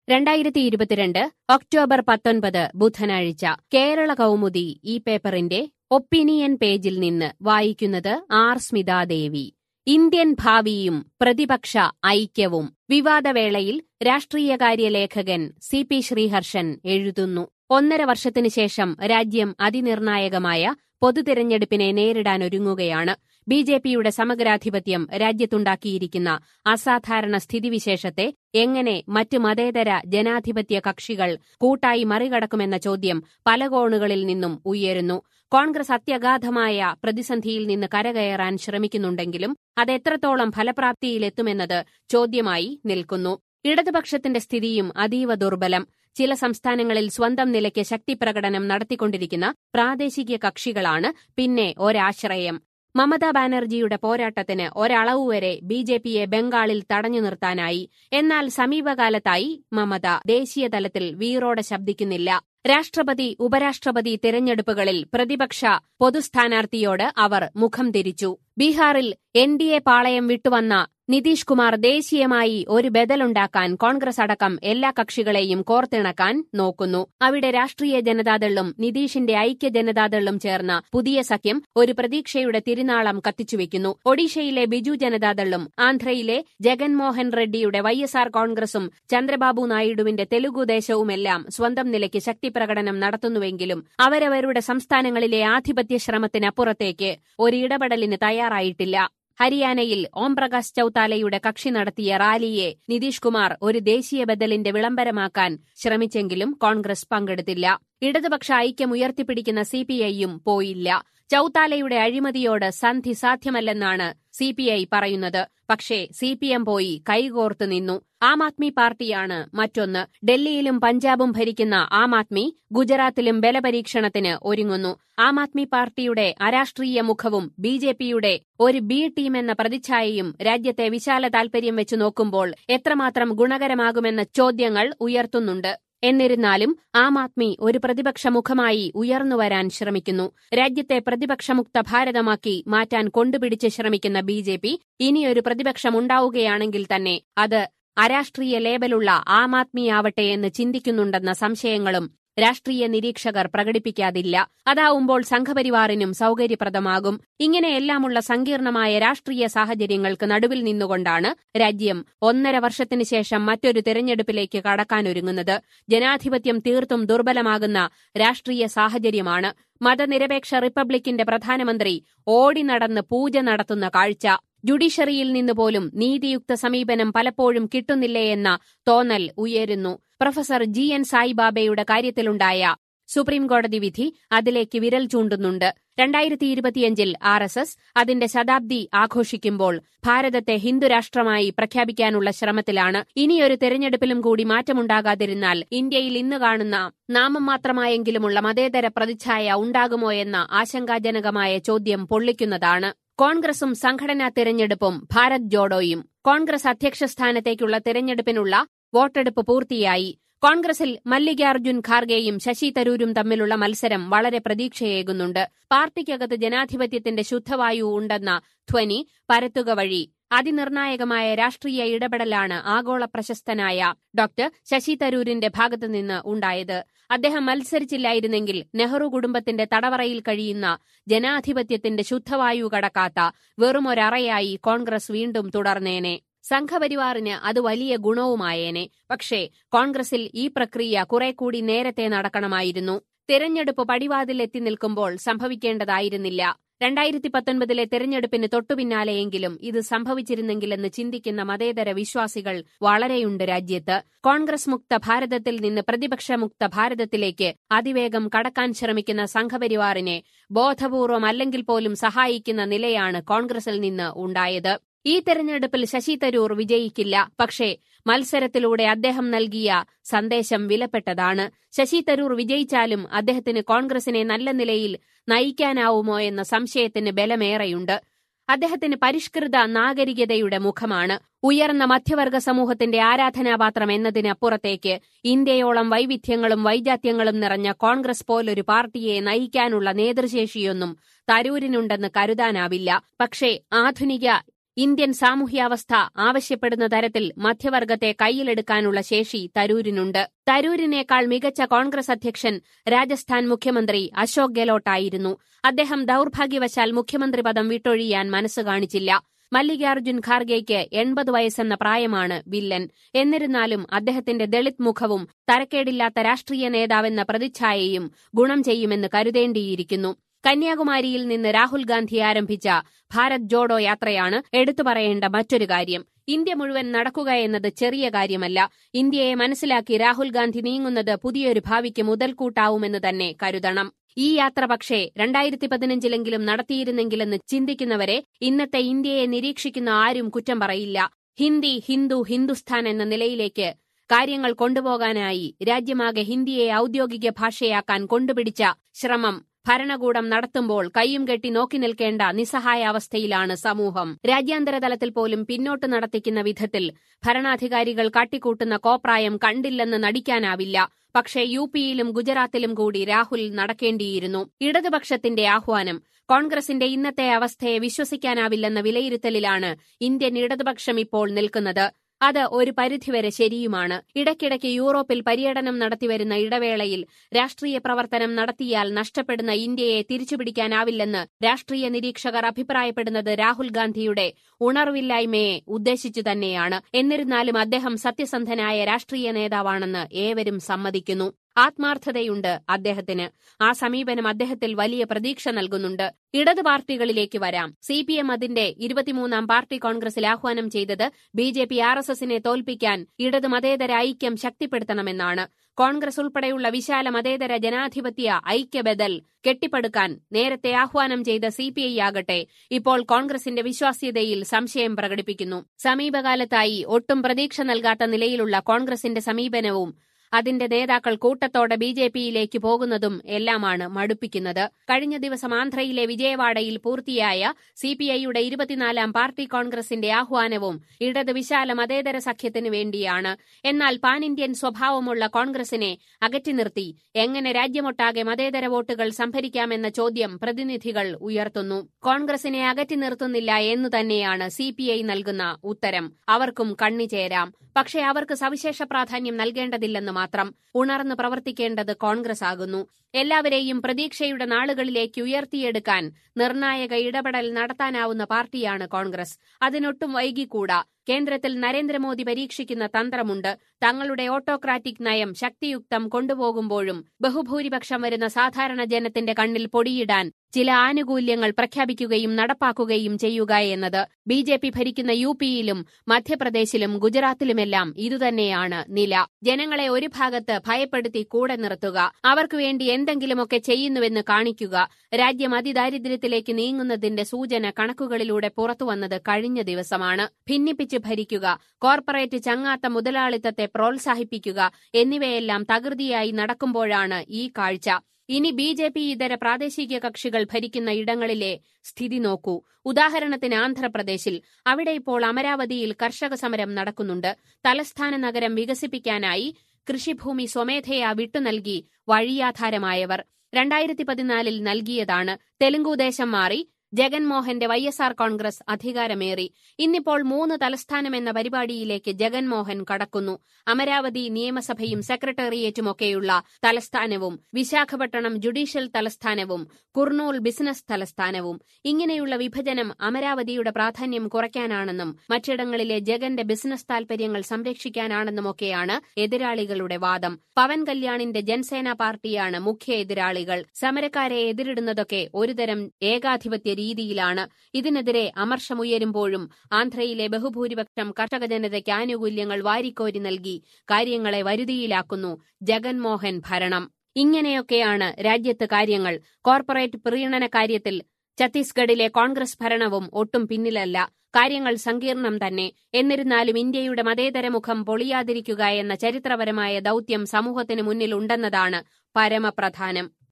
രണ്ടായിരത്തി ഇരുപത്തിരണ്ട് ഒക്ടോബർ പത്തൊൻപത് ബുധനാഴ്ച കേരള കൗമുദി ഈ പേപ്പറിന്റെ ഒപ്പീനിയൻ പേജിൽ നിന്ന് വായിക്കുന്നത് ആർ സ്മിതാദേവി ഇന്ത്യൻ ഭാവിയും പ്രതിപക്ഷ ഐക്യവും വിവാദവേളയിൽ രാഷ്ട്രീയകാര്യ ലേഖകൻ സി പി ശ്രീഹർഷൻ എഴുതുന്നു ഒന്നര വർഷത്തിനു ശേഷം രാജ്യം അതിനിർണായകമായ പൊതുതിരഞ്ഞെടുപ്പിനെ നേരിടാനൊരുങ്ങുകയാണ് ബി ജെ പിയുടെ സമഗ്രാധിപത്യം രാജ്യത്തുണ്ടാക്കിയിരിക്കുന്ന അസാധാരണ സ്ഥിതിവിശേഷത്തെ എങ്ങനെ മറ്റ് മതേതര ജനാധിപത്യ കക്ഷികൾ കൂട്ടായി മറികടക്കുമെന്ന ചോദ്യം പല കോണുകളിൽ നിന്നും ഉയരുന്നു കോൺഗ്രസ് അത്യഗാധമായ പ്രതിസന്ധിയിൽ നിന്ന് കരകയറാൻ ശ്രമിക്കുന്നുണ്ടെങ്കിലും അതെത്രത്തോളം ഫലപ്രാപ്തിയിലെത്തുമെന്നത് ചോദ്യമായി നിൽക്കുന്നു ഇടതുപക്ഷത്തിന്റെ സ്ഥിതിയും അതീവ ദുർബലം ചില സംസ്ഥാനങ്ങളിൽ സ്വന്തം നിലയ്ക്ക് ശക്തിപ്രകടനം നടത്തിക്കൊണ്ടിരിക്കുന്ന പ്രാദേശിക കക്ഷികളാണ് പിന്നെ ഒരാശ്രയം മമതാ ബാനർജിയുടെ പോരാട്ടത്തിന് ഒരളവുവരെ ബി ജെ പിയെ ബംഗാളിൽ തടഞ്ഞു നിർത്താനായി എന്നാൽ സമീപകാലത്തായി മമത ദേശീയ തലത്തിൽ വീറോടെ ശബ്ദിക്കുന്നില്ല രാഷ്ട്രപതി ഉപരാഷ്ട്രപതി തിരഞ്ഞെടുപ്പുകളിൽ പ്രതിപക്ഷ പൊതുസ്ഥാനാർത്ഥിയോട് അവർ മുഖം തിരിച്ചു ബീഹാറിൽ എൻ ഡി എ പാളയം വിട്ടുവന്ന നിതീഷ് കുമാർ ദേശീയമായി ഒരു ബദലുണ്ടാക്കാൻ കോൺഗ്രസ് അടക്കം എല്ലാ കക്ഷികളെയും കോർത്തിണക്കാൻ നോക്കുന്നു അവിടെ രാഷ്ട്രീയ ജനതാദളും നിതീഷിന്റെ ഐക്യ ജനതാദളും ചേർന്ന പുതിയ സഖ്യം ഒരു പ്രതീക്ഷയുടെ തിരുനാളം കത്തിച്ചുവെക്കുന്നു ഒഡീഷയിലെ ബിജു ജനതാദളും ആന്ധ്രയിലെ ജഗൻമോഹൻ റെഡ്ഡിയുടെ വൈ എസ് ആർ കോൺഗ്രസും ചന്ദ്രബാബു നായിഡുവിന്റെ തെലുഗുദേശവുമെല്ലാം സ്വന്തം നിലയ്ക്ക് ശക്തിപ്രകടനം നടത്തുന്നുവെങ്കിലും അവരവരുടെ സംസ്ഥാനങ്ങളിലെ ആധിപത്യ ശ്രമത്തിനപ്പുറത്തേക്ക് ഒരിടപെടലിന് തയ്യാറായിട്ടില്ല ഹരിയാനയിൽ ഓംപ്രകാശ് ചൌത്താലയുടെ കക്ഷി നടത്തിയ റാലിയെ നിതീഷ് കുമാർ ഒരു ദേശീയ ബദലിന്റെ വിളംബരമാക്കാൻ ശ്രമിച്ചെങ്കിലും കോൺഗ്രസ് പങ്കെടുത്തില്ല ഇടതുപക്ഷ ഐക്യം ഉയർത്തിപ്പിടിക്കുന്ന സിപിഐയും പോയില്ല ചൌത്താലയുടെ അഴിമതിയോട് സന്ധി സാധ്യമല്ലെന്നാണ് സിപിഐ പറയുന്നത് പക്ഷേ സിപിഎം പോയി കൈകോർത്ത് നിന്നു ആം ആദ്മി പാർട്ടിയാണ് മറ്റൊന്ന് ഡൽഹിയിലും പഞ്ചാബും ഭരിക്കുന്ന ആം ആദ്മി ഗുജറാത്തിലും ബലപരീക്ഷണത്തിന് ഒരുങ്ങുന്നു ആം ആദ്മി പാർട്ടിയുടെ അരാഷ്ട്രീയ മുഖവും ബി ജെ പിയുടെ ഒരു ബി ടീം എന്ന പ്രതിച്ഛായയും രാജ്യത്തെ വിശാല താൽപര്യം വെച്ച് നോക്കുമ്പോൾ എത്രമാത്രം ഗുണകരമാകുമെന്ന ചോദ്യങ്ങൾ ഉയർത്തുന്നുണ്ട് എന്നിരുന്നാലും ആം ആദ്മി ഒരു പ്രതിപക്ഷ മുഖമായി ഉയർന്നുവരാൻ ശ്രമിക്കുന്നു രാജ്യത്തെ പ്രതിപക്ഷമുക്ത ഭാരതമാക്കി മാറ്റാൻ കൊണ്ടുപിടിച്ച് ശ്രമിക്കുന്ന ബി ജെ പി ഇനിയൊരു പ്രതിപക്ഷമുണ്ടാവുകയാണെങ്കിൽ തന്നെ അത് അരാഷ്ട്രീയ ലേബലുള്ള ആം ആദ്മിയാവട്ടെ എന്ന് ചിന്തിക്കുന്നുണ്ടെന്ന സംശയങ്ങളും രാഷ്ട്രീയ നിരീക്ഷകർ പ്രകടിപ്പിക്കാതില്ല അതാവുമ്പോൾ സംഘപരിവാറിനും സൌകര്യപ്രദമാകും ഇങ്ങനെയെല്ലാമുള്ള സങ്കീർണമായ രാഷ്ട്രീയ സാഹചര്യങ്ങൾക്ക് നടുവിൽ നിന്നുകൊണ്ടാണ് രാജ്യം ഒന്നര വർഷത്തിനു ശേഷം മറ്റൊരു തെരഞ്ഞെടുപ്പിലേക്ക് കടക്കാനൊരുങ്ങുന്നത് ജനാധിപത്യം തീർത്തും ദുർബലമാകുന്ന രാഷ്ട്രീയ സാഹചര്യമാണ് മതനിരപേക്ഷ റിപ്പബ്ലിക്കിന്റെ പ്രധാനമന്ത്രി ഓടി നടന്ന് പൂജ നടത്തുന്ന കാഴ്ച ജുഡീഷ്യറിയിൽ നിന്ന് പോലും നീതിയുക്ത സമീപനം പലപ്പോഴും കിട്ടുന്നില്ലേ എന്ന തോന്നൽ ഉയരുന്നു പ്രൊഫസർ ജി എൻ സായിബാബയുടെ കാര്യത്തിലുണ്ടായ സുപ്രീംകോടതി വിധി അതിലേക്ക് വിരൽ ചൂണ്ടുന്നുണ്ട് രണ്ടായിരത്തി ഇരുപത്തിയഞ്ചിൽ ആർ എസ് എസ് അതിന്റെ ശതാബ്ദി ആഘോഷിക്കുമ്പോൾ ഭാരതത്തെ ഹിന്ദുരാഷ്ട്രമായി പ്രഖ്യാപിക്കാനുള്ള ശ്രമത്തിലാണ് ഇനിയൊരു തെരഞ്ഞെടുപ്പിലും കൂടി മാറ്റമുണ്ടാകാതിരുന്നാൽ ഇന്ത്യയിൽ ഇന്ന് കാണുന്ന നാമം മാത്രമായെങ്കിലുമുള്ള മതേതര പ്രതിച്ഛായ ഉണ്ടാകുമോ എന്ന ആശങ്കാജനകമായ ചോദ്യം പൊള്ളിക്കുന്നതാണ് കോൺഗ്രസും സംഘടനാ തിരഞ്ഞെടുപ്പും ഭാരത് ജോഡോയും കോൺഗ്രസ് അധ്യക്ഷ സ്ഥാനത്തേക്കുള്ള തിരഞ്ഞെടുപ്പിനുള്ള വോട്ടെടുപ്പ് പൂർത്തിയായി കോൺഗ്രസിൽ മല്ലികാർജ്ജുൻ ഖാർഗെയും ശശി തരൂരും തമ്മിലുള്ള മത്സരം വളരെ പ്രതീക്ഷയേകുന്നുണ്ട് പാർട്ടിക്കകത്ത് ജനാധിപത്യത്തിന്റെ ശുദ്ധവായു ഉണ്ടെന്ന ധ്വനി പരത്തുക വഴി അതിനിർണായകമായ രാഷ്ട്രീയ ഇടപെടലാണ് ആഗോള പ്രശസ്തനായ ഡോക്ടർ ശശി തരൂരിന്റെ ഭാഗത്തുനിന്ന് ഉണ്ടായത് അദ്ദേഹം മത്സരിച്ചില്ലായിരുന്നെങ്കിൽ നെഹ്റു കുടുംബത്തിന്റെ തടവറയിൽ കഴിയുന്ന ജനാധിപത്യത്തിന്റെ ശുദ്ധവായു കടക്കാത്ത വെറുമൊരറയായി കോൺഗ്രസ് വീണ്ടും തുടർന്നേനെ സംഘപരിവാറിന് അത് വലിയ ഗുണവുമായേനെ പക്ഷേ കോൺഗ്രസിൽ ഈ പ്രക്രിയ കുറെ കൂടി നേരത്തെ നടക്കണമായിരുന്നു തിരഞ്ഞെടുപ്പ് പടിവാതിലെത്തി നിൽക്കുമ്പോൾ സംഭവിക്കേണ്ടതായിരുന്നില്ല രണ്ടായിരത്തി പത്തൊൻപതിലെ തെരഞ്ഞെടുപ്പിന് തൊട്ടുപിന്നാലെയെങ്കിലും ഇത് സംഭവിച്ചിരുന്നെങ്കിലെന്ന് ചിന്തിക്കുന്ന മതേതര വിശ്വാസികൾ വളരെയുണ്ട് രാജ്യത്ത് കോൺഗ്രസ് മുക്ത ഭാരതത്തിൽ നിന്ന് പ്രതിപക്ഷമുക്ത ഭാരതത്തിലേക്ക് അതിവേഗം കടക്കാൻ ശ്രമിക്കുന്ന സംഘപരിവാറിനെ ബോധപൂർവം അല്ലെങ്കിൽ പോലും സഹായിക്കുന്ന നിലയാണ് കോൺഗ്രസിൽ നിന്ന് ഉണ്ടായത് ഈ തെരഞ്ഞെടുപ്പിൽ ശശി തരൂർ വിജയിക്കില്ല പക്ഷേ മത്സരത്തിലൂടെ അദ്ദേഹം നൽകിയ സന്ദേശം വിലപ്പെട്ടതാണ് ശശി തരൂർ വിജയിച്ചാലും അദ്ദേഹത്തിന് കോൺഗ്രസിനെ നല്ല നിലയിൽ നയിക്കാനാവുമോ എന്ന സംശയത്തിന് ബലമേറെയുണ്ട് അദ്ദേഹത്തിന് പരിഷ്കൃത നാഗരികതയുടെ മുഖമാണ് ഉയർന്ന മധ്യവർഗ സമൂഹത്തിന്റെ ആരാധനാപാത്രം എന്നതിനപ്പുറത്തേക്ക് ഇന്ത്യയോളം വൈവിധ്യങ്ങളും വൈജാത്യങ്ങളും നിറഞ്ഞ കോൺഗ്രസ് പോലൊരു പാർട്ടിയെ നയിക്കാനുള്ള നേതൃശേഷിയൊന്നും തരൂരിനുണ്ടെന്ന് കരുതാനാവില്ല പക്ഷേ ആധുനിക ഇന്ത്യൻ സാമൂഹ്യാവസ്ഥ ആവശ്യപ്പെടുന്ന തരത്തിൽ മധ്യവർഗത്തെ കയ്യിലെടുക്കാനുള്ള ശേഷി തരൂരിനുണ്ട് തരൂരിനേക്കാൾ മികച്ച കോൺഗ്രസ് അധ്യക്ഷൻ രാജസ്ഥാൻ മുഖ്യമന്ത്രി അശോക് ഗെലോട്ടായിരുന്നു അദ്ദേഹം ദൌർഭാഗ്യവശാൽ മുഖ്യമന്ത്രി പദം വിട്ടൊഴിയാൻ മനസ്സ് കാണിച്ചില്ല മല്ലികാർജുൻ ഖാർഗെയ്ക്ക് എൺപത് വയസ്സെന്ന പ്രായമാണ് വില്ലൻ എന്നിരുന്നാലും അദ്ദേഹത്തിന്റെ ദളിത് മുഖവും തരക്കേടില്ലാത്ത രാഷ്ട്രീയ നേതാവെന്ന പ്രതിച്ഛായയും ഗുണം ചെയ്യുമെന്ന് കരുതേണ്ടിയിരിക്കുന്നു കന്യാകുമാരിയിൽ നിന്ന് രാഹുൽ ഗാന്ധി ആരംഭിച്ച ഭാരത് ജോഡോ യാത്രയാണ് എടുത്തു പറയേണ്ട മറ്റൊരു കാര്യം ഇന്ത്യ മുഴുവൻ നടക്കുക എന്നത് ചെറിയ കാര്യമല്ല ഇന്ത്യയെ മനസ്സിലാക്കി രാഹുൽ ഗാന്ധി നീങ്ങുന്നത് പുതിയൊരു ഭാവിക്ക് മുതൽക്കൂട്ടാവുമെന്ന് തന്നെ കരുതണം ഈ യാത്ര പക്ഷേ രണ്ടായിരത്തി പതിനഞ്ചിലെങ്കിലും നടത്തിയിരുന്നെങ്കിലെന്ന് ചിന്തിക്കുന്നവരെ ഇന്നത്തെ ഇന്ത്യയെ നിരീക്ഷിക്കുന്ന ആരും കുറ്റം പറയില്ല ഹിന്ദി ഹിന്ദു ഹിന്ദുസ്ഥാൻ എന്ന നിലയിലേക്ക് കാര്യങ്ങൾ കൊണ്ടുപോകാനായി രാജ്യമാകെ ഹിന്ദിയെ ഔദ്യോഗിക ഭാഷയാക്കാൻ കൊണ്ടുപിടിച്ച ശ്രമം ഭരണകൂടം നടത്തുമ്പോൾ കൈയും കെട്ടി നോക്കി നിൽക്കേണ്ട നിസ്സഹായാവസ്ഥയിലാണ് സമൂഹം രാജ്യാന്തര തലത്തിൽ പോലും പിന്നോട്ട് നടത്തിക്കുന്ന വിധത്തിൽ ഭരണാധികാരികൾ കാട്ടിക്കൂട്ടുന്ന കോപ്രായം കണ്ടില്ലെന്ന് നടിക്കാനാവില്ല പക്ഷേ യു പിയിലും ഗുജറാത്തിലും കൂടി രാഹുൽ നടക്കേണ്ടിയിരുന്നു ഇടതുപക്ഷത്തിന്റെ ആഹ്വാനം കോൺഗ്രസിന്റെ ഇന്നത്തെ അവസ്ഥയെ വിശ്വസിക്കാനാവില്ലെന്ന വിലയിരുത്തലിലാണ് ഇന്ത്യൻ ഇടതുപക്ഷം ഇപ്പോൾ നിൽക്കുന്നത് അത് ഒരു പരിധിവരെ ശരിയുമാണ് ഇടയ്ക്കിടയ്ക്ക് യൂറോപ്പിൽ പര്യടനം നടത്തിവരുന്ന ഇടവേളയിൽ രാഷ്ട്രീയ പ്രവർത്തനം നടത്തിയാൽ നഷ്ടപ്പെടുന്ന ഇന്ത്യയെ തിരിച്ചുപിടിക്കാനാവില്ലെന്ന് രാഷ്ട്രീയ നിരീക്ഷകർ അഭിപ്രായപ്പെടുന്നത് രാഹുൽ ഗാന്ധിയുടെ ഉണർവില്ലായ്മയെ ഉദ്ദേശിച്ചു തന്നെയാണ് എന്നിരുന്നാലും അദ്ദേഹം സത്യസന്ധനായ രാഷ്ട്രീയ നേതാവാണെന്ന് ഏവരും സമ്മതിക്കുന്നു ആത്മാർത്ഥതയുണ്ട് അദ്ദേഹത്തിന് ആ സമീപനം അദ്ദേഹത്തിൽ വലിയ പ്രതീക്ഷ നൽകുന്നുണ്ട് ഇടത് പാർട്ടികളിലേക്ക് വരാം സി പി എം അതിന്റെ ഇരുപത്തിമൂന്നാം പാർട്ടി കോൺഗ്രസിൽ ആഹ്വാനം ചെയ്തത് B J P R S എസിനെ തോൽപ്പിക്കാൻ ഇടത് മതേതര ഐക്യം ശക്തിപ്പെടുത്തണമെന്നാണ് കോൺഗ്രസ് ഉൾപ്പെടെയുള്ള വിശാല മതേതര ജനാധിപത്യ ഐക്യബദൽ കെട്ടിപ്പടുക്കാൻ നേരത്തെ ആഹ്വാനം ചെയ്ത സി പി ഐ ആകട്ടെ ഇപ്പോൾ കോൺഗ്രസിന്റെ വിശ്വാസ്യതയിൽ സംശയം പ്രകടിപ്പിക്കുന്നു സമീപകാലത്തായി ഒട്ടും പ്രതീക്ഷ നൽകാത്ത നിലയിലുള്ള കോൺഗ്രസിന്റെ സമീപനവും അതിന്റെ നേതാക്കൾ കൂട്ടത്തോടെ ബി ജെ പിയിലേക്ക് പോകുന്നതും എല്ലാമാണ് മടുപ്പിക്കുന്നത് കഴിഞ്ഞ ദിവസം ആന്ധ്രയിലെ വിജയവാഡയിൽ പൂർത്തിയായ സി പി ഐയുടെ ഇരുപത്തിനാലാം പാർട്ടി കോൺഗ്രസിന്റെ ആഹ്വാനവും ഇടത് വിശാല മതേതര സഖ്യത്തിനു വേണ്ടിയാണ് എന്നാൽ പാൻ ഇന്ത്യൻ സ്വഭാവമുള്ള കോൺഗ്രസിനെ അകറ്റി നിർത്തി എങ്ങനെ രാജ്യമൊട്ടാകെ മതേതര വോട്ടുകൾ സംഭരിക്കാമെന്ന ചോദ്യം പ്രതിനിധികൾ ഉയർത്തുന്നു കോൺഗ്രസിനെ അകറ്റി നിർത്തുന്നില്ല എന്നു തന്നെയാണ് സി പി ഐ നൽകുന്ന ഉത്തരം അവർക്കും കണ്ണിചേരാം പക്ഷേ അവർക്ക് സവിശേഷ പ്രാധാന്യം നൽകേണ്ടതില്ലെന്ന് മാത്രം ഉണർന്ന് പ്രവർത്തിക്കേണ്ടത് കോൺഗ്രസ് ആകുന്നു എല്ലാവരെയും പ്രതീക്ഷയുടെ നാളുകളിലേക്ക് ഉയർത്തിയെടുക്കാൻ നിർണായക ഇടപെടൽ നടത്താനാവുന്ന പാർട്ടിയാണ് കോൺഗ്രസ് അതിനൊട്ടും വൈകിക്കൂടാ കേന്ദ്രത്തിൽ നരേന്ദ്രമോദി പരീക്ഷിക്കുന്ന തന്ത്രമുണ്ട് തങ്ങളുടെ ഓട്ടോക്രാറ്റിക് നയം ശക്തിയുക്തം കൊണ്ടുപോകുമ്പോഴും ബഹുഭൂരിപക്ഷം വരുന്ന സാധാരണ ജനത്തിന്റെ കണ്ണിൽ പൊടിയിടാൻ ചില ആനുകൂല്യങ്ങൾ പ്രഖ്യാപിക്കുകയും നടപ്പാക്കുകയും ചെയ്യുക എന്നത് ബി ജെ പി ഭരിക്കുന്ന യു പിയിലും മധ്യപ്രദേശിലും ഗുജറാത്തിലുമെല്ലാം ഇതുതന്നെയാണ് നില ജനങ്ങളെ ഒരു ഭാഗത്ത് ഭയപ്പെടുത്തി കൂടെ നിർത്തുക അവർക്കു വേണ്ടി എന്തെങ്കിലുമൊക്കെ ചെയ്യുന്നുവെന്ന് കാണിക്കുക രാജ്യം അതിദാരിദ്ര്യത്തിലേക്ക് നീങ്ങുന്നതിന്റെ സൂചന കണക്കുകളിലൂടെ പുറത്തുവന്നത് കഴിഞ്ഞ ദിവസമാണ് ഭിന്നിപ്പിച്ച് ഭരിക്കുക കോർപ്പറേറ്റ് ചങ്ങാത്ത മുതലാളിത്തത്തെ പ്രോത്സാഹിപ്പിക്കുക എന്നിവയെല്ലാം തകൃതിയായി നടക്കുമ്പോഴാണ് ഈ കാഴ്ച ഇനി ബി ജെ പി ഇതര പ്രാദേശിക കക്ഷികൾ ഭരിക്കുന്ന ഇടങ്ങളിലെ സ്ഥിതി നോക്കൂ ഉദാഹരണത്തിന് ആന്ധ്രാപ്രദേശിൽ അവിടെ ഇപ്പോൾ അമരാവതിയിൽ കർഷക സമരം നടക്കുന്നുണ്ട് തലസ്ഥാന നഗരം വികസിപ്പിക്കാനായി കൃഷിഭൂമി സ്വമേധയാ വിട്ടുനൽകി വഴിയാധാരമായവർ രണ്ടായിരത്തി പതിനാലിൽ നൽകിയതാണ് തെലുങ്കുദേശം മാറി ജഗൻമോഹന്റെ വൈ എസ് ആർ കോൺഗ്രസ് അധികാരമേറി ഇന്നിപ്പോൾ മൂന്ന് തലസ്ഥാനമെന്ന പരിപാടിയിലേക്ക് ജഗൻമോഹൻ കടക്കുന്നു അമരാവതി നിയമസഭയും സെക്രട്ടേറിയറ്റുമൊക്കെയുള്ള തലസ്ഥാനവും വിശാഖപട്ടണം ജുഡീഷ്യൽ തലസ്ഥാനവും കുർണൂൽ ബിസിനസ് തലസ്ഥാനവും ഇങ്ങനെയുള്ള വിഭജനം അമരാവതിയുടെ പ്രാധാന്യം കുറയ്ക്കാനാണെന്നും മറ്റിടങ്ങളിലെ ജഗന്റെ ബിസിനസ് താൽപര്യങ്ങൾ സംരക്ഷിക്കാനാണെന്നുമൊക്കെയാണ് എതിരാളികളുടെ വാദം പവൻ കല്യാണിന്റെ ജൻസേന പാർട്ടിയാണ് മുഖ്യ എതിരാളികൾ സമരക്കാരെ എതിരിടുന്നതൊക്കെ ഒരുതരം ഏകാധിപത്യ രീതിയിലാണ് ഇതിനെതിരെ അമർഷമുയരുമ്പോഴും ആന്ധ്രയിലെ ബഹുഭൂരിപക്ഷം കർഷക ജനതയ്ക്ക് ആനുകൂല്യങ്ങൾ വാരിക്കോരി നൽകി കാര്യങ്ങളെ വരുതിയിലാക്കുന്നു ജഗൻമോഹൻ ഭരണം ഇങ്ങനെയൊക്കെയാണ് രാജ്യത്ത് കാര്യങ്ങൾ കോർപ്പറേറ്റ് പ്രീണന കാര്യത്തിൽ ഛത്തീസ്ഗഡിലെ കോൺഗ്രസ് ഭരണവും ഒട്ടും പിന്നിലല്ല കാര്യങ്ങൾ സങ്കീർണം തന്നെ എന്നിരുന്നാലും ഇന്ത്യയുടെ മതേതര മുഖം പൊളിയാതിരിക്കുക എന്ന ചരിത്രപരമായ ദൌത്യം സമൂഹത്തിന് മുന്നിലുണ്ടെന്നതാണ് പരമപ്രധാനം